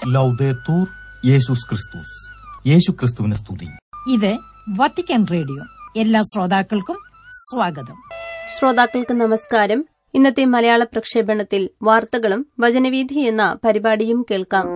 ലൗദേത്തൂർ യേശുസ് ക്രിസ്തുസ് യേശു ക്രിസ്തുവിനെ സ്തുതി ഇത് വത്തിക്കാൻ റേഡിയോ എല്ലാ ശ്രോതാക്കൾക്കും സ്വാഗതം ശ്രോതാക്കൾക്ക് നമസ്കാരം ഇന്നത്തെ മലയാള പ്രക്ഷേപണത്തിൽ വാർത്തകളും വചനവീഥി എന്ന പരിപാടിയും കേൾക്കാം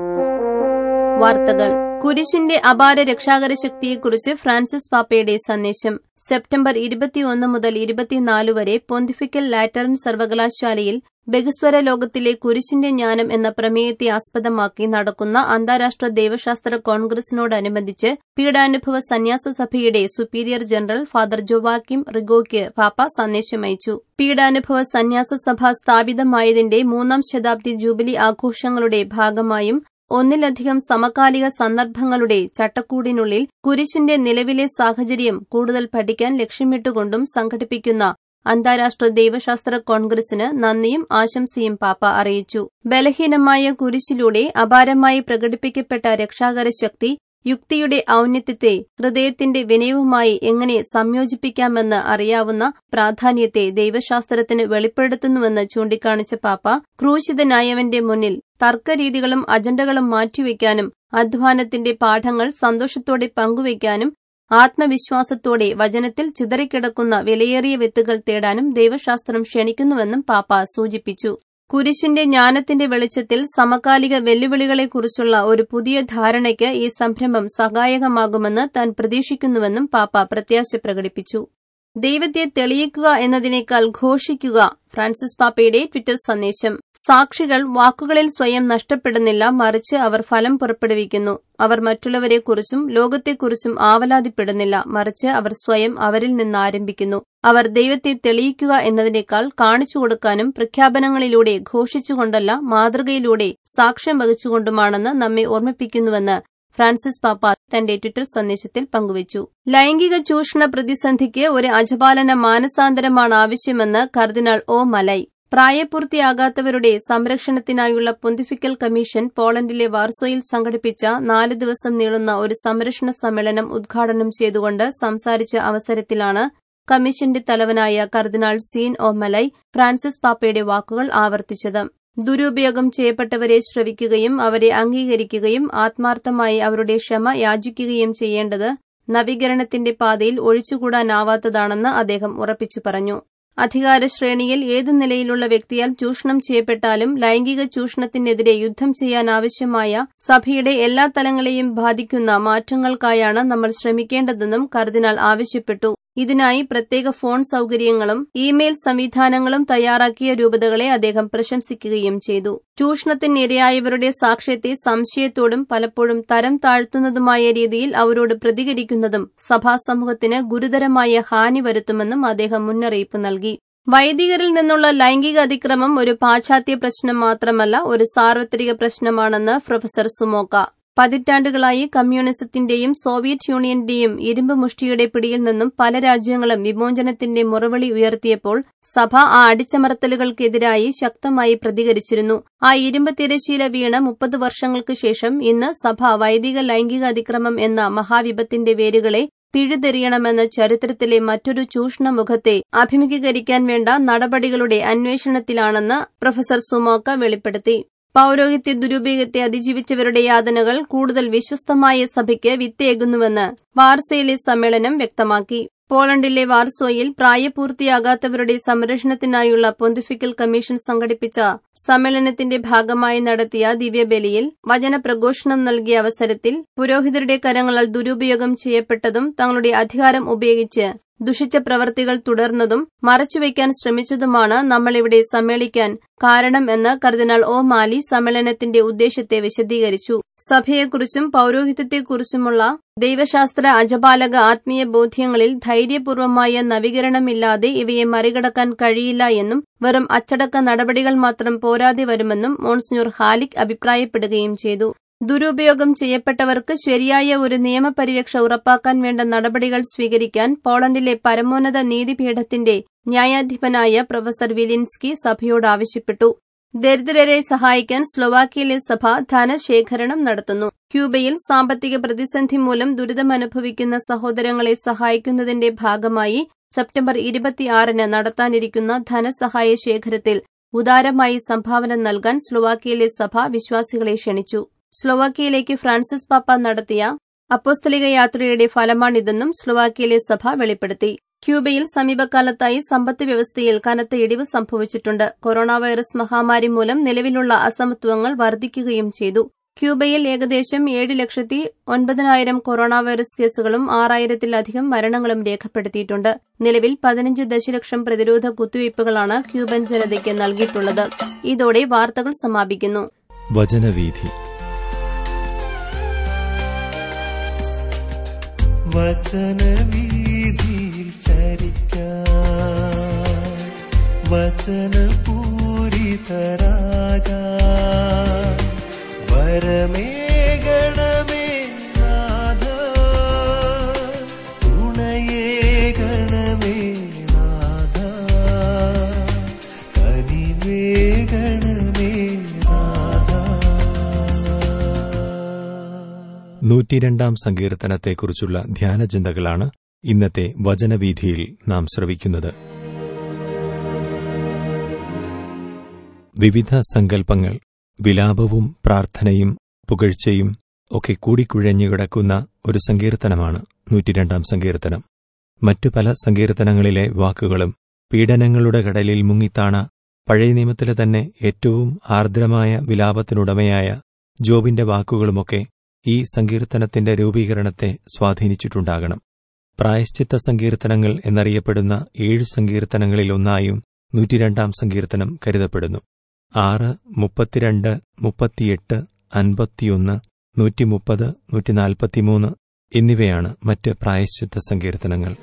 വാർത്തകൾ കുരിശിന്റെ അപാര രക്ഷാകര ശക്തിയെക്കുറിച്ച് ഫ്രാൻസിസ് പാപ്പയുടെ സന്ദേശം സെപ്റ്റംബർ ഇരുപത്തിയൊന്ന് മുതൽ ഇരുപത്തിനാല് വരെ പൊന്തിഫിക്കൽ ലാറ്ററൻ സർവകലാശാലയിൽ ബഹുസ്വര ലോകത്തിലെ കുരിശിന്റെ ജ്ഞാനം എന്ന പ്രമേയത്തെ ആസ്പദമാക്കി നടക്കുന്ന അന്താരാഷ്ട്ര ദൈവശാസ്ത്ര കോൺഗ്രസിനോടനുബന്ധിച്ച് പീഡാനുഭവ സന്യാസ സഭയുടെ സുപ്പീരിയർ ജനറൽ ഫാദർ ജോവാക്കിം റിഗോയ്ക്ക് പാപ്പ സന്ദേശമയച്ചു പീഡാനുഭവ സന്യാസ സഭ സ്ഥാപിതമായതിന്റെ മൂന്നാം ശതാബ്ദി ജൂബിലി ആഘോഷങ്ങളുടെ ഭാഗമായും ഒന്നിലധികം സമകാലിക സന്ദർഭങ്ങളുടെ ചട്ടക്കൂടിനുള്ളിൽ കുരിശിന്റെ നിലവിലെ സാഹചര്യം കൂടുതൽ പഠിക്കാൻ ലക്ഷ്യമിട്ടുകൊണ്ടും സംഘടിപ്പിക്കുന്ന അന്താരാഷ്ട്ര ദൈവശാസ്ത്ര കോൺഗ്രസിന് നന്ദിയും ആശംസയും പാപ്പ അറിയിച്ചു ബലഹീനമായ കുരിശിലൂടെ അപാരമായി പ്രകടിപ്പിക്കപ്പെട്ട രക്ഷാകര ശക്തി യുക്തിയുടെ ഔന്നത്യത്തെ ഹൃദയത്തിന്റെ വിനയവുമായി എങ്ങനെ സംയോജിപ്പിക്കാമെന്ന് അറിയാവുന്ന പ്രാധാന്യത്തെ ദൈവശാസ്ത്രത്തിന് വെളിപ്പെടുത്തുന്നുവെന്ന് ചൂണ്ടിക്കാണിച്ച പാപ്പ ക്രൂശിതനായവന്റെ മുന്നിൽ തർക്കരീതികളും അജണ്ടകളും മാറ്റിവെക്കാനും അധ്വാനത്തിന്റെ പാഠങ്ങൾ സന്തോഷത്തോടെ പങ്കുവയ്ക്കാനും ആത്മവിശ്വാസത്തോടെ വചനത്തിൽ ചിതറിക്കിടക്കുന്ന വിലയേറിയ വിത്തുകൾ തേടാനും ദൈവശാസ്ത്രം ക്ഷണിക്കുന്നുവെന്നും പാപ്പ സൂചിപ്പിച്ചു കുരിശിന്റെ ജ്ഞാനത്തിന്റെ വെളിച്ചത്തിൽ സമകാലിക വെല്ലുവിളികളെക്കുറിച്ചുള്ള ഒരു പുതിയ ധാരണയ്ക്ക് ഈ സംരംഭം സഹായകമാകുമെന്ന് താൻ പ്രതീക്ഷിക്കുന്നുവെന്നും പാപ്പ പ്രത്യാശ പ്രകടിപ്പിച്ചു ദൈവത്തെ തെളിയിക്കുക എന്നതിനേക്കാൾ ഘോഷിക്കുക ഫ്രാൻസിസ് പാപ്പയുടെ ട്വിറ്റർ സന്ദേശം സാക്ഷികൾ വാക്കുകളിൽ സ്വയം നഷ്ടപ്പെടുന്നില്ല മറിച്ച് അവർ ഫലം പുറപ്പെടുവിക്കുന്നു അവർ മറ്റുള്ളവരെക്കുറിച്ചും ലോകത്തെക്കുറിച്ചും ആവലാതിപ്പെടുന്നില്ല മറിച്ച് അവർ സ്വയം അവരിൽ നിന്ന് ആരംഭിക്കുന്നു അവർ ദൈവത്തെ തെളിയിക്കുക എന്നതിനേക്കാൾ കാണിച്ചു കൊടുക്കാനും പ്രഖ്യാപനങ്ങളിലൂടെ ഘോഷിച്ചുകൊണ്ടല്ല മാതൃകയിലൂടെ സാക്ഷ്യം വഹിച്ചുകൊണ്ടുമാണെന്ന് നമ്മെ ഓർമ്മിപ്പിക്കുന്നുവെന്ന് ഫ്രാൻസിസ് പാപ്പ തന്റെ ട്വിറ്റർ സന്ദേശത്തിൽ പങ്കുവച്ചു ലൈംഗിക ചൂഷണ പ്രതിസന്ധിക്ക് ഒരു അജപാലന മാനസാന്തരമാണ് ആവശ്യമെന്ന് കർദിനാൾ ഒ മലൈ പ്രായപൂർത്തിയാകാത്തവരുടെ സംരക്ഷണത്തിനായുള്ള പൊന്തിഫിക്കൽ കമ്മീഷൻ പോളണ്ടിലെ വാർസോയിൽ സംഘടിപ്പിച്ച നാല് ദിവസം നീളുന്ന ഒരു സംരക്ഷണ സമ്മേളനം ഉദ്ഘാടനം ചെയ്തുകൊണ്ട് സംസാരിച്ച അവസരത്തിലാണ് കമ്മീഷന്റെ തലവനായ cardinal Sean O'Malley Francis പാപ്പയുടെ വാക്കുകൾ ആവർത്തിച്ചത് ദുരുപയോഗം ചെയ്യപ്പെട്ടവരെ ശ്രവിക്കുകയും അവരെ അംഗീകരിക്കുകയും ആത്മാർത്ഥമായി അവരുടെ ക്ഷമ യാചിക്കുകയും ചെയ്യേണ്ടത് നവീകരണത്തിന്റെ പാതയിൽ ഒഴിച്ചുകൂടാനാവാത്തതാണെന്ന് അദ്ദേഹം ഉറപ്പിച്ചു പറഞ്ഞു അധികാര ശ്രേണിയിൽ ഏത് നിലയിലുള്ള വ്യക്തിയാൽ ചൂഷണം ചെയ്യപ്പെട്ടാലും ലൈംഗിക ചൂഷണത്തിനെതിരെ യുദ്ധം ചെയ്യാനാവശ്യമായ സഭയുടെ എല്ലാ തലങ്ങളെയും ബാധിക്കുന്ന മാറ്റങ്ങൾക്കായാണ് നമ്മൾ ശ്രമിക്കേണ്ടതെന്നും കർദിനാൾ ആവശ്യപ്പെട്ടു ഇതിനായി പ്രത്യേക ഫോൺ സൌകര്യങ്ങളും ഇമെയിൽ സംവിധാനങ്ങളും തയ്യാറാക്കിയ രൂപതകളെ അദ്ദേഹം പ്രശംസിക്കുകയും ചെയ്തു ചൂഷണത്തിനിരയായവരുടെ സാക്ഷ്യത്തെ സംശയത്തോടും പലപ്പോഴും തരം താഴ്ത്തുന്നതുമായ രീതിയിൽ അവരോട് പ്രതികരിക്കുന്നതും സഭാസമൂഹത്തിന് ഗുരുതരമായ ഹാനി വരുത്തുമെന്നും അദ്ദേഹം മുന്നറിയിപ്പ് നൽകി വൈദികരിൽ നിന്നുള്ള ലൈംഗിക അതിക്രമം ഒരു പാശ്ചാത്യ പ്രശ്നം മാത്രമല്ല ഒരു സാർവത്രിക പ്രശ്നമാണെന്ന് പ്രൊഫസർ സുമോക്ക പതിറ്റാണ്ടുകളായി കമ്മ്യൂണിസത്തിന്റെയും സോവിയറ്റ് യൂണിയന്റെയും ഇരുമ്പ് മുഷ്ടിയുടെ പിടിയിൽ നിന്നും പല രാജ്യങ്ങളും വിമോചനത്തിന്റെ മുറവിളി ഉയർത്തിയപ്പോൾ സഭ ആ അടിച്ചമർത്തലുകൾക്കെതിരായി ശക്തമായി പ്രതികരിച്ചിരുന്നു ആ ഇരുമ്പ് തിരശീല വീണ് മുപ്പത് വർഷങ്ങൾക്ക് ശേഷം ഇന്ന് സഭ വൈദിക ലൈംഗിക അതിക്രമം എന്ന മഹാവിപത്തിന്റെ വേരുകളെ പിഴുതെറിയണമെന്ന ചരിത്രത്തിലെ മറ്റൊരു ചൂഷണ മുഖത്തെ അഭിമുഖീകരിക്കാൻ വേണ്ട നടപടികളുടെ അന്വേഷണത്തിലാണെന്ന് പ്രൊഫസർ സുമോക്ക വെളിപ്പെടുത്തി പൌരോഹിത്യ ദുരുപയോഗത്തെ അതിജീവിച്ചവരുടെ യാതനകൾ കൂടുതൽ വിശ്വസ്തമായ സഭയ്ക്ക് വിത്തേകുന്നുവെന്ന് വാർസോയിലെ സമ്മേളനം വ്യക്തമാക്കി പോളണ്ടിലെ വാർസോയിൽ പ്രായപൂർത്തിയാകാത്തവരുടെ സംരക്ഷണത്തിനായുള്ള പൊന്തിഫിക്കൽ കമ്മീഷൻ സംഘടിപ്പിച്ച സമ്മേളനത്തിന്റെ ഭാഗമായി നടത്തിയ ദിവ്യബലിയിൽ വചനപ്രഘോഷണം നൽകിയ അവസരത്തിൽ പുരോഹിതരുടെ കരങ്ങളാൽ ദുരുപയോഗം ചെയ്യപ്പെട്ടതും തങ്ങളുടെ അധികാരം ഉപയോഗിച്ച് ദുഷിച്ച പ്രവർത്തികൾ തുടർന്നതും മറച്ചുവെക്കാൻ ശ്രമിച്ചതുമാണ് നമ്മളിവിടെ സമ്മേളിക്കാൻ കാരണം എന്ന് കർദിനാൾ ഒ മാലി സമ്മേളനത്തിന്റെ ഉദ്ദേശത്തെ വിശദീകരിച്ചു സഭയെക്കുറിച്ചും പൌരോഹിത്യത്തെക്കുറിച്ചുമുള്ള ദൈവശാസ്ത്ര അജപാലക ആത്മീയ ബോധ്യങ്ങളിൽ ധൈര്യപൂർവമായ നവീകരണമില്ലാതെ ഇവയെ മറികടക്കാൻ കഴിയില്ല എന്നും വെറും അച്ചടക്ക നടപടികൾ മാത്രം പോരാതെ വരുമെന്നും മോൺസിഞ്ഞൂർ ഹാലിക് അഭിപ്രായപ്പെടുകയും ചെയ്തു ദുരുപയോഗം ചെയ്യപ്പെട്ടവർക്ക് ശരിയായ ഒരു നിയമപരിരക്ഷ ഉറപ്പാക്കാൻ വേണ്ട നടപടികൾ സ്വീകരിക്കാൻ പോളണ്ടിലെ പരമോന്നത നീതിപീഠത്തിന്റെ ന്യായാധിപനായ പ്രൊഫസർ വിലിൻസ്കി സഭയോട് ആവശ്യപ്പെട്ടു ദരിദ്രരെ സഹായിക്കാൻ സ്ലൊവാക്കിയയിലെ സഭ ധനശേഖരണം നടത്തുന്നു ക്യൂബയിൽ സാമ്പത്തിക പ്രതിസന്ധി മൂലം ദുരിതമനുഭവിക്കുന്ന സഹോദരങ്ങളെ സഹായിക്കുന്നതിന്റെ ഭാഗമായി സെപ്റ്റംബർ ഇരുപത്തിയാറിന് നടത്താനിരിക്കുന്ന ധനസഹായ ശേഖരത്തിൽ ഉദാരമായി സംഭാവന നൽകാൻ സ്ലൊവാക്കിയയിലെ സഭ വിശ്വാസികളെ ക്ഷണിച്ചു സ്ലൊവാക്യയിലേക്ക് ഫ്രാൻസിസ് പാപ്പ നടത്തിയ അപ്പോസ്തലിക യാത്രയുടെ ഫലമാണിതെന്നും സ്ലൊവാക്യയിലെ സഭ വെളിപ്പെടുത്തി ക്യൂബയിൽ സമീപകാലത്തായി സമ്പദ് വ്യവസ്ഥയിൽ കനത്ത ഇടിവ് സംഭവിച്ചിട്ടുണ്ട് കൊറോണ വൈറസ് മഹാമാരി മൂലം നിലവിലുള്ള അസമത്വങ്ങൾ വർദ്ധിക്കുകയും ചെയ്തു ക്യൂബയിൽ ഏകദേശം ഏഴ് ലക്ഷത്തി ഒൻപതിനായിരം കൊറോണ വൈറസ് കേസുകളും ആറായിരത്തിലധികം മരണങ്ങളും രേഖപ്പെടുത്തിയിട്ടുണ്ട് നിലവിൽ പതിനഞ്ച് ദശലക്ഷം പ്രതിരോധ കുത്തിവയ്പുകളാണ് ക്യൂബൻ ജനതയ്ക്ക് നൽകിയിട്ടുള്ളത് ഇതോടെ വാർത്തകൾ സമാപിക്കുന്നു വചനവീഥി വചനവീതിയിൽ ചരിക്കാൻ വചനപൂരിതരാകാൻ വരമേകണമേ നാഥ തുണയേകണമേ നാഥ കനിവേകണമേ നാഥ നൂറ്റിരണ്ടാം സങ്കീർത്തനത്തെക്കുറിച്ചുള്ള ധ്യാനചിന്തകളാണ് ഇന്നത്തെ വചനവീഥിയിൽ നാം ശ്രവിക്കുന്നത് വിവിധ സങ്കല്പങ്ങൾ വിലാപവും പ്രാർത്ഥനയും പുകഴ്ചയും ഒക്കെ കൂടിക്കുഴഞ്ഞു കിടക്കുന്ന ഒരു സങ്കീർത്തനമാണ് നൂറ്റിരണ്ടാം സങ്കീർത്തനം മറ്റു പല സങ്കീർത്തനങ്ങളിലെ വാക്കുകളും പീഡനങ്ങളുടെ കടലിൽ മുങ്ങിത്താണ പഴയ നിയമത്തിലെ തന്നെ ഏറ്റവും ആർദ്രമായ വിലാപത്തിനുടമയായ ജോബിന്റെ വാക്കുകളുമൊക്കെ ഈ സങ്കീർത്തനത്തിന്റെ രൂപീകരണത്തെ സ്വാധീനിച്ചിട്ടുണ്ടാകണം പ്രായശ്ചിത്ത സങ്കീർത്തനങ്ങൾ എന്നറിയപ്പെടുന്ന ഏഴ് സങ്കീർത്തനങ്ങളിലൊന്നായും നൂറ്റിരണ്ടാം സങ്കീർത്തനം കരുതപ്പെടുന്നു ആറ് മുപ്പത്തിരണ്ട് മുപ്പത്തിയെട്ട് അൻപത്തിയൊന്ന് നൂറ്റിമുപ്പത് നൂറ്റിനാൽപ്പത്തിമൂന്ന് എന്നിവയാണ് മറ്റ് പ്രായശ്ചിത്ത സങ്കീർത്തനങ്ങൾ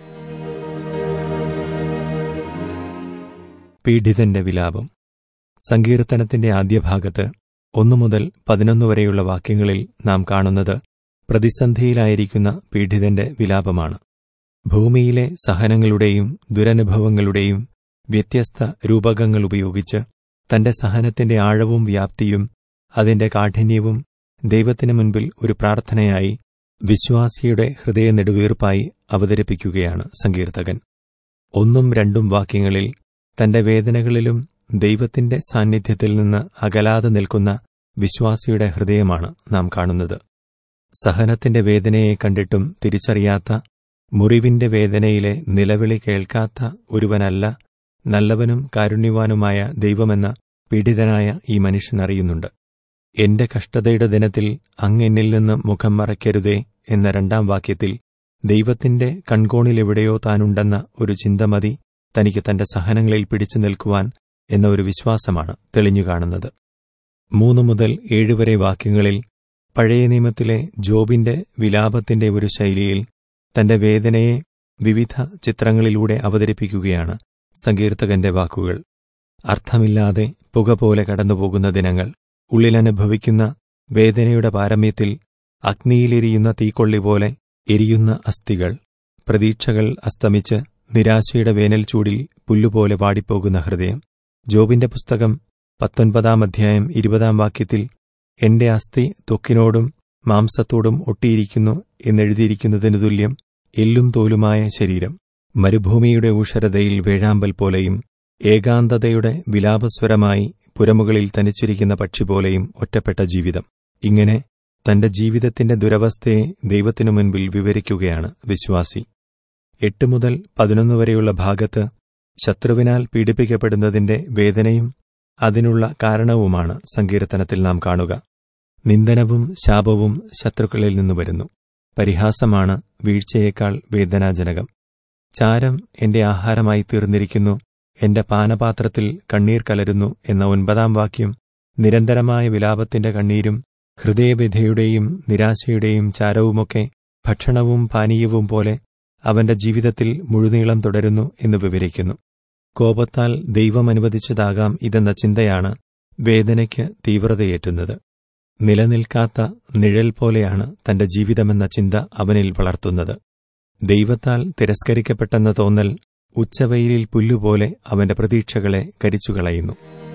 പീഡിതന്റെ വിലാപം സങ്കീർത്തനത്തിന്റെ ആദ്യ ഭാഗത്ത് ഒന്നു മുതൽ പതിനൊന്ന് വരെയുള്ള വാക്യങ്ങളിൽ നാം കാണുന്നത് പ്രതിസന്ധിയിലായിരിക്കുന്ന പീഡിതന്റെ വിലാപമാണ് ഭൂമിയിലെ സഹനങ്ങളുടെയും ദുരനുഭവങ്ങളുടെയും വ്യത്യസ്ത രൂപകങ്ങൾ ഉപയോഗിച്ച് തന്റെ സഹനത്തിന്റെ ആഴവും വ്യാപ്തിയും അതിന്റെ കാഠിന്യവും ദൈവത്തിനു മുൻപിൽ ഒരു പ്രാർത്ഥനയായി വിശ്വാസിയുടെ ഹൃദയ നെടുവീർപ്പായി അവതരിപ്പിക്കുകയാണ് സങ്കീർത്തകൻ ഒന്നും രണ്ടും വാക്യങ്ങളിൽ തന്റെ വേദനകളിലും ദൈവത്തിന്റെ സാന്നിധ്യത്തിൽ നിന്ന് അകലാതെ നിൽക്കുന്ന വിശ്വാസിയുടെ ഹൃദയമാണ് നാം കാണുന്നത് സഹനത്തിന്റെ വേദനയെ കണ്ടിട്ടും തിരിച്ചറിയാത്ത മുറിവിന്റെ വേദനയിലെ നിലവിളി കേൾക്കാത്ത ഒരുവനല്ല നല്ലവനും കാരുണ്യവാനുമായ ദൈവമെന്ന് പീഡിതനായ ഈ മനുഷ്യൻ അറിയുന്നുണ്ട് എന്റെ കഷ്ടതയുടെ ദിനത്തിൽ അങ്ങ് എന്നിൽ നിന്ന് മുഖം മറയ്ക്കരുതേ എന്ന രണ്ടാം വാക്യത്തിൽ ദൈവത്തിന്റെ കൺകോണിലെവിടെയോ താനുണ്ടെന്ന ഒരു ചിന്തമതി തനിക്ക് തന്റെ സഹനങ്ങളിൽ പിടിച്ചു നിൽക്കുവാൻ എന്ന ഒരു വിശ്വാസമാണ് തെളിഞ്ഞു കാണുന്നത് മൂന്നു മുതൽ ഏഴുവരെ വാക്യങ്ങളിൽ പഴയ നിയമത്തിലെ ജോബിന്റെ വിലാപത്തിന്റെ ഒരു ശൈലിയിൽ തന്റെ വേദനയെ വിവിധ ചിത്രങ്ങളിലൂടെ അവതരിപ്പിക്കുകയാണ് സങ്കീർത്തകന്റെ വാക്കുകൾ അർത്ഥമില്ലാതെ പുക പോലെ കടന്നുപോകുന്ന ദിനങ്ങൾ ഉള്ളിലനുഭവിക്കുന്ന വേദനയുടെ പാരമ്യത്തിൽ അഗ്നിയിലെരിയുന്ന തീക്കൊള്ളി പോലെ എരിയുന്ന അസ്ഥികൾ പ്രതീക്ഷകൾ അസ്തമിച്ച് നിരാശയുടെ വേനൽ ചൂടിൽ പുല്ലുപോലെ വാടിപ്പോകുന്ന ഹൃദയം ജോബിന്റെ പുസ്തകം പത്തൊൻപതാം അധ്യായം ഇരുപതാം വാക്യത്തിൽ എന്റെ അസ്ഥി ത്വക്കിനോടും മാംസത്തോടും ഒട്ടിയിരിക്കുന്നു എന്നെഴുതിയിരിക്കുന്നതിനു തുല്യം എല്ലും തോലുമായ ശരീരം മരുഭൂമിയുടെ ഊഷരതയിൽ വേഴാമ്പൽ പോലെയും ഏകാന്തതയുടെ വിലാപസ്വരമായി പുരമുകളിൽ തനിച്ചിരിക്കുന്ന പക്ഷി പോലെയും ഒറ്റപ്പെട്ട ജീവിതം ഇങ്ങനെ തന്റെ ജീവിതത്തിന്റെ ദുരവസ്ഥയെ ദൈവത്തിനു മുൻപിൽ വിവരിക്കുകയാണ് വിശ്വാസി എട്ട് മുതൽ പതിനൊന്ന് വരെയുള്ള ഭാഗത്ത് ശത്രുവിനാൽ പീഡിപ്പിക്കപ്പെടുന്നതിന്റെ വേദനയും അതിനുള്ള കാരണവുമാണ് സങ്കീർത്തനത്തിൽ നാം കാണുക നിന്ദനവും ശാപവും ശത്രുക്കളിൽ നിന്ന് വരുന്നു പരിഹാസമാണ് വീഴ്ചയേക്കാൾ വേദനാജനകം ചാരം എന്റെ ആഹാരമായി തീർന്നിരിക്കുന്നു എന്റെ പാനപാത്രത്തിൽ കണ്ണീർ കലരുന്നു എന്ന ഒൻപതാം വാക്യം നിരന്തരമായ വിലാപത്തിന്റെ കണ്ണീരും ഹൃദയവ്യഥയുടെയും നിരാശയുടെയും ചാരവുമൊക്കെ ഭക്ഷണവും പാനീയവും പോലെ അവന്റെ ജീവിതത്തിൽ മുഴുനീളം തുടരുന്നു എന്ന് വിവരിക്കുന്നു കോപത്താൽ ദൈവം അനുവദിച്ചതാകാം ഇതെന്ന ചിന്തയാണ് വേദനയ്ക്ക് തീവ്രതയേറ്റുന്നത് നിലനിൽക്കാത്ത നിഴൽ പോലെയാണ് തന്റെ ജീവിതമെന്ന ചിന്ത അവനിൽ വളർത്തുന്നത് ദൈവത്താൽ തിരസ്കരിക്കപ്പെട്ടെന്ന തോന്നൽ ഉച്ചവെയിലിൽ പുല്ലുപോലെ അവന്റെ പ്രതീക്ഷകളെ കരിച്ചുകളയുന്നു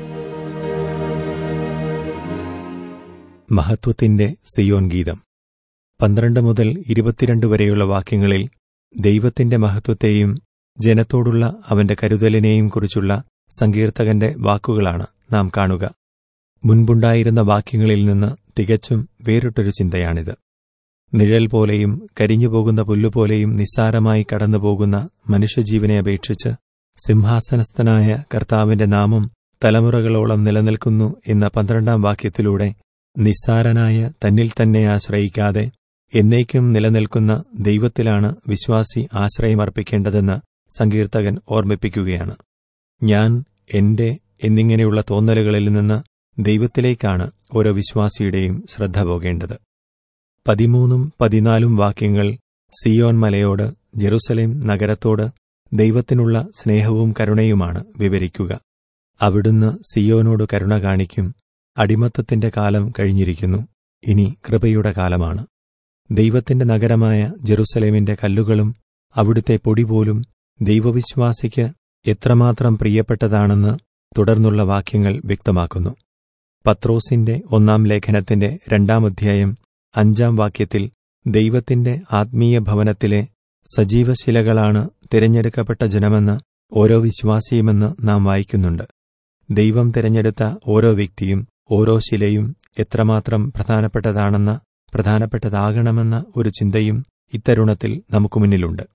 മഹത്വത്തിന്റെ സിയോൻ ഗീതം പന്ത്രണ്ട് മുതൽ ഇരുപത്തിരണ്ട് വരെയുള്ള വാക്യങ്ങളിൽ ദൈവത്തിന്റെ മഹത്വത്തെയും ജനത്തോടുള്ള അവന്റെ കരുതലിനെയും കുറിച്ചുള്ള സങ്കീർത്തകന്റെ വാക്കുകളാണ് നാം കാണുക മുൻപുണ്ടായിരുന്ന വാക്യങ്ങളിൽ നിന്ന് തികച്ചും വേറിട്ടൊരു ചിന്തയാണിത് നിഴൽ പോലെയും കരിഞ്ഞുപോകുന്ന പുല്ലുപോലെയും നിസ്സാരമായി കടന്നുപോകുന്ന മനുഷ്യജീവനെ അപേക്ഷിച്ച് സിംഹാസനസ്ഥനായ കർത്താവിന്റെ നാമം തലമുറകളോളം നിലനിൽക്കുന്നു എന്ന പന്ത്രണ്ടാം വാക്യത്തിലൂടെ നിസ്സാരനായ തന്നിൽ തന്നെ ആശ്രയിക്കാതെ എന്നേക്കും നിലനിൽക്കുന്ന ദൈവത്തിലാണ് വിശ്വാസി ആശ്രയമർപ്പിക്കേണ്ടതെന്ന് സങ്കീർത്തകൻ ഓർമ്മിപ്പിക്കുകയാണ് ഞാൻ എന്റെ എന്നിങ്ങനെയുള്ള തോന്നലുകളിൽ നിന്ന് ദൈവത്തിലേക്കാണ് ഓരോ വിശ്വാസിയുടെയും ശ്രദ്ധ പോകേണ്ടത് പതിമൂന്നും പതിനാലും വാക്യങ്ങൾ സിയോൻ മലയോട് ജെറുസലേം നഗരത്തോട് ദൈവത്തിനുള്ള സ്നേഹവും കരുണയുമാണ് വിവരിക്കുക അവിടുന്ന് സിയോനോട് കരുണ കാണിക്കും അടിമത്തത്തിന്റെ കാലം കഴിഞ്ഞിരിക്കുന്നു ഇനി കൃപയുടെ കാലമാണ് ദൈവത്തിന്റെ നഗരമായ ജെറുസലേമിന്റെ കല്ലുകളും അവിടുത്തെ പൊടി പോലും ദൈവവിശ്വാസിക്ക് എത്രമാത്രം പ്രിയപ്പെട്ടതാണെന്ന് തുടർന്നുള്ള വാക്യങ്ങൾ വ്യക്തമാക്കുന്നു പത്രോസിന്റെ ഒന്നാം ലേഖനത്തിന്റെ രണ്ടാം അധ്യായം അഞ്ചാം വാക്യത്തിൽ ദൈവത്തിന്റെ ആത്മീയ ഭവനത്തിലെ സജീവശിലകളാണ് തിരഞ്ഞെടുക്കപ്പെട്ട ജനമെന്ന് ഓരോ വിശ്വാസിയുമെന്ന് നാം വായിക്കുന്നുണ്ട് ദൈവം തിരഞ്ഞെടുത്ത ഓരോ വ്യക്തിയും ഓരോ ശിലയും എത്രമാത്രം പ്രധാനപ്പെട്ടതാണെന്ന് പ്രധാനപ്പെട്ടതാകണമെന്ന ഒരു ചിന്തയും ഇത്തരുണത്തിൽ നമുക്ക് മുന്നിലുണ്ട്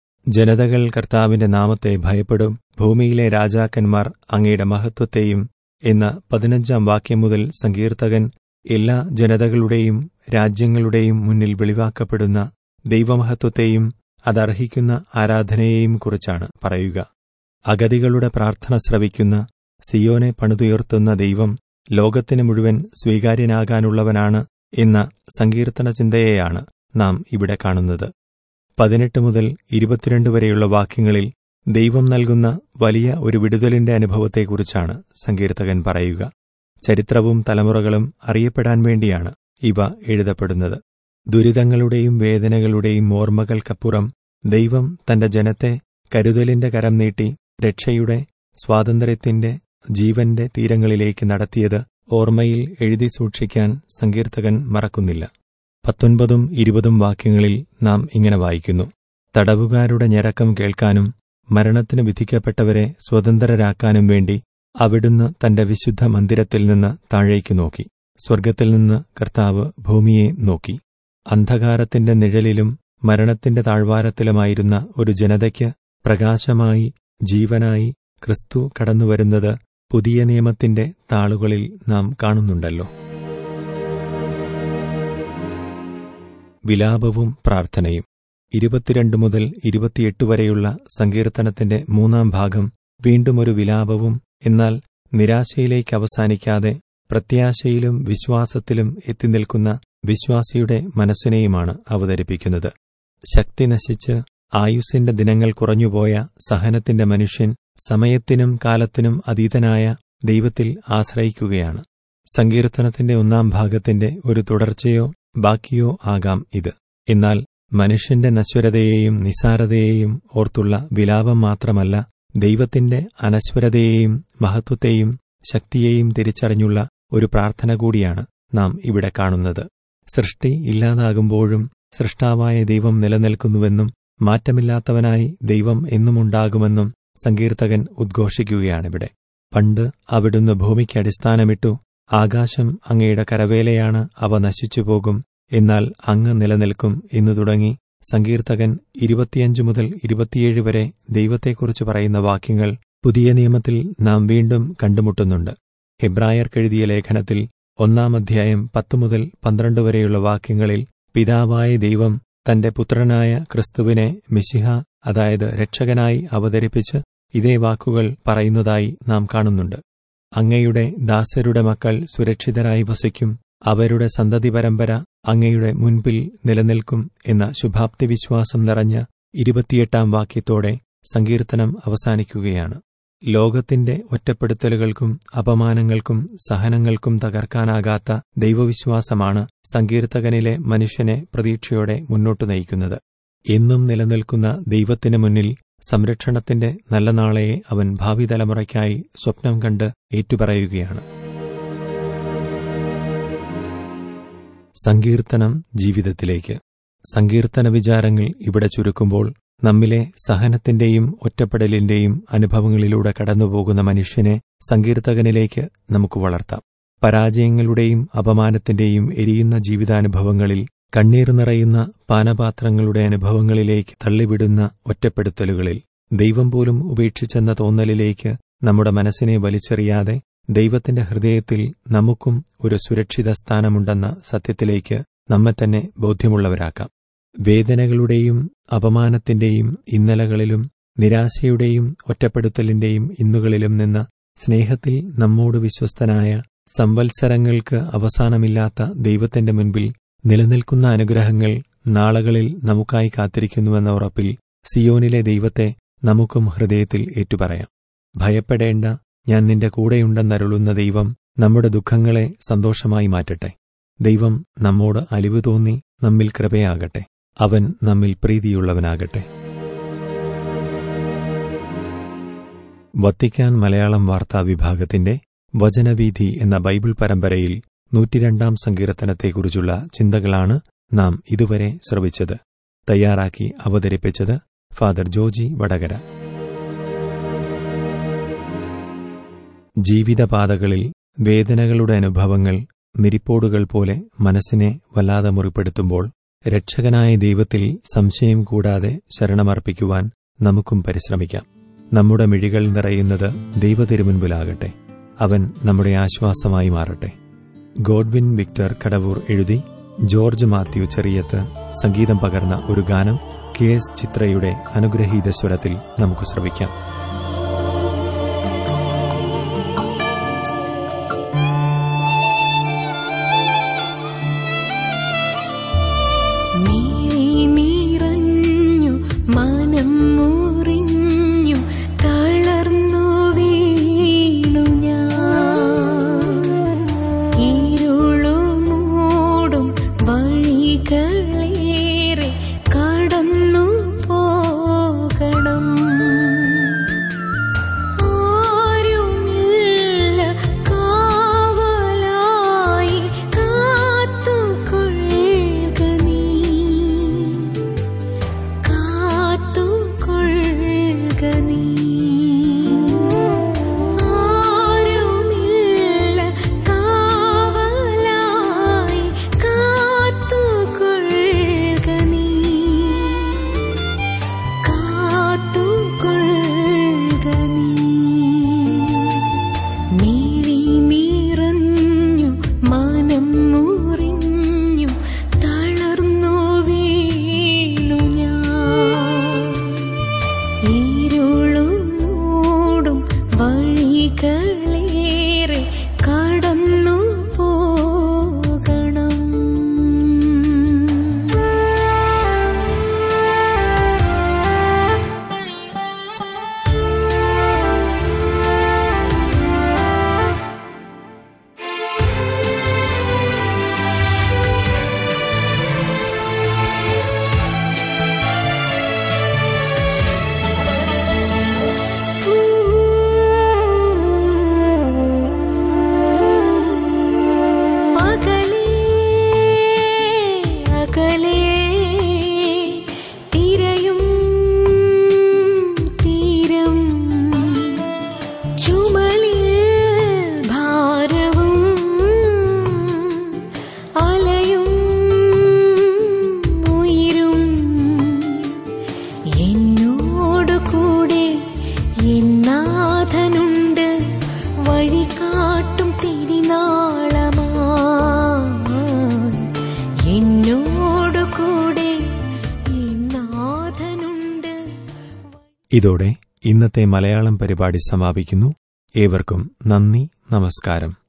ജനതകൾ കർത്താവിന്റെ നാമത്തെ ഭയപ്പെടും ഭൂമിയിലെ രാജാക്കന്മാർ അങ്ങയുടെ മഹത്വത്തെയും എന്ന പതിനഞ്ചാം വാക്യം മുതൽ സങ്കീർത്തകൻ എല്ലാ ജനതകളുടെയും രാജ്യങ്ങളുടെയും മുന്നിൽ വെളിവാക്കപ്പെടുന്ന ദൈവമഹത്വത്തെയും അതർഹിക്കുന്ന ആരാധനയെയും കുറിച്ചാണ് പറയുക അഗതികളുടെ പ്രാർത്ഥന ശ്രവിക്കുന്ന സിയോനെ പണിതുയർത്തുന്ന ദൈവം ലോകത്തിന് മുഴുവൻ സ്വീകാര്യനാകാനുള്ളവനാണ് എന്ന സങ്കീർത്തന ചിന്തയെയാണ് നാം ഇവിടെ കാണുന്നത് പതിനെട്ട് മുതൽ ഇരുപത്തിരണ്ട് വരെയുള്ള വാക്യങ്ങളിൽ ദൈവം നൽകുന്ന വലിയ ഒരു വിടുതലിന്റെ അനുഭവത്തെക്കുറിച്ചാണ് സങ്കീർത്തകൻ പറയുക ചരിത്രവും തലമുറകളും അറിയപ്പെടാൻ വേണ്ടിയാണ് ഇവ എഴുതപ്പെടുന്നത് ദുരിതങ്ങളുടെയും വേദനകളുടെയും ഓർമ്മകൾക്കപ്പുറം ദൈവം തന്റെ ജനത്തെ കരുതലിന്റെ കരം നീട്ടി രക്ഷയുടെ സ്വാതന്ത്ര്യത്തിന്റെ ജീവന്റെ തീരങ്ങളിലേക്ക് നടത്തിയത് ഓർമ്മയിൽ എഴുതി സൂക്ഷിക്കാൻ സങ്കീർത്തകൻ മറക്കുന്നില്ല പത്തൊൻപതും ഇരുപതും വാക്യങ്ങളിൽ നാം ഇങ്ങനെ വായിക്കുന്നു തടവുകാരുടെ ഞരക്കം കേൾക്കാനും മരണത്തിന് വിധിക്കപ്പെട്ടവരെ സ്വതന്ത്രരാക്കാനും വേണ്ടി അവിടുന്ന് തന്റെ വിശുദ്ധ മന്ദിരത്തിൽ നിന്ന് താഴേക്ക് നോക്കി സ്വർഗത്തിൽ നിന്ന് കർത്താവ് ഭൂമിയെ നോക്കി അന്ധകാരത്തിന്റെ നിഴലിലും മരണത്തിന്റെ താഴ്വാരത്തിലുമായിരുന്ന ഒരു ജനതയ്ക്ക് പ്രകാശമായി ജീവനായി ക്രിസ്തു കടന്നുവരുന്നത് പുതിയ നിയമത്തിന്റെ താളുകളിൽ നാം കാണുന്നുണ്ടല്ലോ വിലാപവും പ്രാർത്ഥനയും ഇരുപത്തിരണ്ട് മുതൽ ഇരുപത്തിയെട്ട് വരെയുള്ള സങ്കീർത്തനത്തിന്റെ മൂന്നാം ഭാഗം വീണ്ടും ഒരു വിലാപവും എന്നാൽ നിരാശയിലേക്ക് അവസാനിക്കാതെ പ്രത്യാശയിലും വിശ്വാസത്തിലും എത്തിനിൽക്കുന്ന വിശ്വാസിയുടെ മനസ്സിനെയുമാണ് അവതരിപ്പിക്കുന്നത് ശക്തി നശിച്ച് ആയുസ്സിന്റെ ദിനങ്ങൾ കുറഞ്ഞുപോയ സഹനത്തിന്റെ മനുഷ്യൻ സമയത്തിനും കാലത്തിനും അതീതനായ ദൈവത്തിൽ ആശ്രയിക്കുകയാണ് സങ്കീർത്തനത്തിന്റെ ഒന്നാം ഭാഗത്തിന്റെ ഒരു തുടർച്ചയോ ബാക്കിയോ ആകാം ഇത് എന്നാൽ മനുഷ്യന്റെ നശ്വരതയെയും നിസാരതയെയും ഓർത്തുള്ള വിലാപം മാത്രമല്ല ദൈവത്തിന്റെ അനശ്വരതയെയും മഹത്വത്തെയും ശക്തിയെയും തിരിച്ചറിഞ്ഞുള്ള ഒരു പ്രാർത്ഥന കൂടിയാണ് നാം ഇവിടെ കാണുന്നത് സൃഷ്ടി ഇല്ലാതാകുമ്പോഴും സൃഷ്ടാവായ ദൈവം നിലനിൽക്കുന്നുവെന്നും മാറ്റമില്ലാത്തവനായി ദൈവം എന്നുമുണ്ടാകുമെന്നും സങ്കീർത്തകൻ ഉദ്ഘോഷിക്കുകയാണിവിടെ പണ്ട് അവിടുന്ന് ഭൂമിക്ക് അടിസ്ഥാനമിട്ടു ആകാശം അങ്ങയുടെ കരവേലയാണ് അവ നശിച്ചുപോകും എന്നാൽ അങ്ങ് നിലനിൽക്കും എന്നു തുടങ്ങി സങ്കീർത്തകൻ ഇരുപത്തിയഞ്ച് മുതൽ ഇരുപത്തിയേഴ് വരെ ദൈവത്തെക്കുറിച്ച് പറയുന്ന വാക്യങ്ങൾ പുതിയ നിയമത്തിൽ നാം വീണ്ടും കണ്ടുമുട്ടുന്നുണ്ട് ഹെബ്രായർക്കെഴുതിയ ലേഖനത്തിൽ ഒന്നാം അധ്യായം പത്ത് മുതൽ പന്ത്രണ്ട് വരെയുള്ള വാക്യങ്ങളിൽ പിതാവായ ദൈവം തന്റെ പുത്രനായ ക്രിസ്തുവിനെ മിശിഹ അതായത് രക്ഷകനായി അവതരിപ്പിച്ച് ഇതേ വാക്കുകൾ പറയുന്നതായി നാം കാണുന്നുണ്ട് അങ്ങയുടെ ദാസരുടെ മക്കൾ സുരക്ഷിതരായി വസിക്കും അവരുടെ സന്തതി പരമ്പര അങ്ങയുടെ മുൻപിൽ നിലനിൽക്കും എന്ന ശുഭാപ്തി വിശ്വാസം നിറഞ്ഞ ഇരുപത്തിയെട്ടാം വാക്യത്തോടെ സങ്കീർത്തനം അവസാനിക്കുകയാണ് ലോകത്തിന്റെ ഒറ്റപ്പെടുത്തലുകൾക്കും അപമാനങ്ങൾക്കും സഹനങ്ങൾക്കും തകർക്കാനാകാത്ത ദൈവവിശ്വാസമാണ് സങ്കീർത്തകനിലെ മനുഷ്യനെ പ്രതീക്ഷയോടെ മുന്നോട്ടു നയിക്കുന്നത് എന്നും നിലനിൽക്കുന്ന ദൈവത്തിന് മുന്നിൽ സംരക്ഷണത്തിന്റെ നല്ല നാളെയെ അവൻ ഭാവി തലമുറയ്ക്കായി സ്വപ്നം കണ്ട് ഏറ്റുപറയുകയാണ് സങ്കീർത്തനം ജീവിതത്തിലേക്ക് സങ്കീർത്തന വിചാരങ്ങൾ ഇവിടെ ചുരുക്കുമ്പോൾ നമ്മിലെ സഹനത്തിന്റെയും ഒറ്റപ്പെടലിന്റെയും അനുഭവങ്ങളിലൂടെ കടന്നുപോകുന്ന മനുഷ്യനെ സങ്കീർത്തകനിലേക്ക് നമുക്ക് വളർത്താം പരാജയങ്ങളുടെയും അപമാനത്തിന്റെയും എരിയുന്ന ജീവിതാനുഭവങ്ങളിൽ കണ്ണീർ നിറയുന്ന പാനപാത്രങ്ങളുടെ അനുഭവങ്ങളിലേക്ക് തള്ളിവിടുന്ന ഒറ്റപ്പെടുത്തലുകളിൽ ദൈവം പോലും ഉപേക്ഷിച്ചെന്ന തോന്നലിലേക്ക് നമ്മുടെ മനസ്സിനെ വലിച്ചെറിയാതെ ദൈവത്തിന്റെ ഹൃദയത്തിൽ നമുക്കും ഒരു സുരക്ഷിത സ്ഥാനമുണ്ടെന്ന സത്യത്തിലേക്ക് നമ്മെ തന്നെ ബോധ്യമുള്ളവരാക്കാം വേദനകളുടെയും അപമാനത്തിന്റെയും ഇന്നലകളിലും നിരാശയുടെയും ഒറ്റപ്പെടുത്തലിന്റെയും ഇന്നുകളിലും നിന്ന് സ്നേഹത്തിൽ നമ്മോട് വിശ്വസ്തനായ സംവത്സരങ്ങൾക്ക് അവസാനമില്ലാത്ത ദൈവത്തിന്റെ മുൻപിൽ നിലനിൽക്കുന്ന അനുഗ്രഹങ്ങൾ നാളുകളിൽ നമുക്കായി കാത്തിരിക്കുന്നുവെന്ന ഉറപ്പിൽ സിയോനിലെ ദൈവത്തെ നമുക്കും ഹൃദയത്തിൽ ഏറ്റുപറയാം ഭയപ്പെടേണ്ട ഞാൻ നിന്റെ കൂടെയുണ്ടെന്നരുളുന്ന ദൈവം നമ്മുടെ ദുഃഖങ്ങളെ സന്തോഷമായി മാറ്റട്ടെ ദൈവം നമ്മോട് അലിവ് തോന്നി നമ്മിൽ കൃപയാകട്ടെ അവൻ നമ്മിൽ പ്രീതിയുള്ളവനാകട്ടെ വത്തിക്കാൻ മലയാളം വാർത്താ വിഭാഗത്തിന്റെ വചനവീഥി എന്ന ബൈബിൾ പരമ്പരയിൽ നൂറ്റിരണ്ടാം സങ്കീർത്തനത്തെക്കുറിച്ചുള്ള ചിന്തകളാണ് നാം ഇതുവരെ ശ്രവിച്ചത് തയ്യാറാക്കി അവതരിപ്പിച്ചത് ഫാദർ ജോജി വടകര ജീവിതപാതകളിൽ വേദനകളുടെ അനുഭവങ്ങൾ നിരിപ്പോടുകൾ പോലെ മനസ്സിനെ വല്ലാതെ മുറിപ്പെടുത്തുമ്പോൾ രക്ഷകനായ ദൈവത്തിൽ സംശയം കൂടാതെ ശരണമർപ്പിക്കുവാൻ നമുക്കും പരിശ്രമിക്കാം നമ്മുടെ മിഴികൾ നിറയുന്നത് ദൈവതിരുമുൻപിലാകട്ടെ അവൻ നമ്മുടെ ആശ്വാസമായി മാറട്ടെ ഗോഡ്വിൻ വിക്ടർ കടവൂർ എഴുതി ജോർജ് മാത്യു ചെറിയത്ത് സംഗീതം പകർന്ന ഒരു ഗാനം കെ എസ് ചിത്രയുടെ അനുഗ്രഹീത സ്വരത്തിൽ നമുക്ക് ശ്രവിക്കാം നീ നിറഞ്ഞു മനം മുറിഞ്ഞു തളർന്നു വീണു ഞാൻ ഇരുളു മൂടും വഴികളേറെ കടന്നു പോകണം ആരുമില്ല കാവലായി കാത്തുകൊള്ളുക നീ കാത്തുകൊള്ളുക നീ ആരുമില്ല കാവലായി കാത്തുകൊള്ളുക നീ കാത്തുകൊള്ളുക നീ മിഴി നിറഞ്ഞു മനം മുറിഞ്ഞു തളർന്നു വീണു ഞാൻ ഇരുളും മൂടും വഴികളേറെ കടന്നു പോകണം അകലേ അകലേ തിരയും തീരം ചുമലിൽ ഭാരവും അലയും ഉയരും എന്നോട് കൂടെ എന്നാഥനുണ്ട് വഴി കാട്ടും തിരിനാളമാ എന്നോട് കൂടെ എന്നാഥനുണ്ട് ഇതോടെ ഇന്നത്തെ മലയാളം പരിപാടി സമാപിക്കുന്നു ഏവർക്കും നന്ദി നമസ്കാരം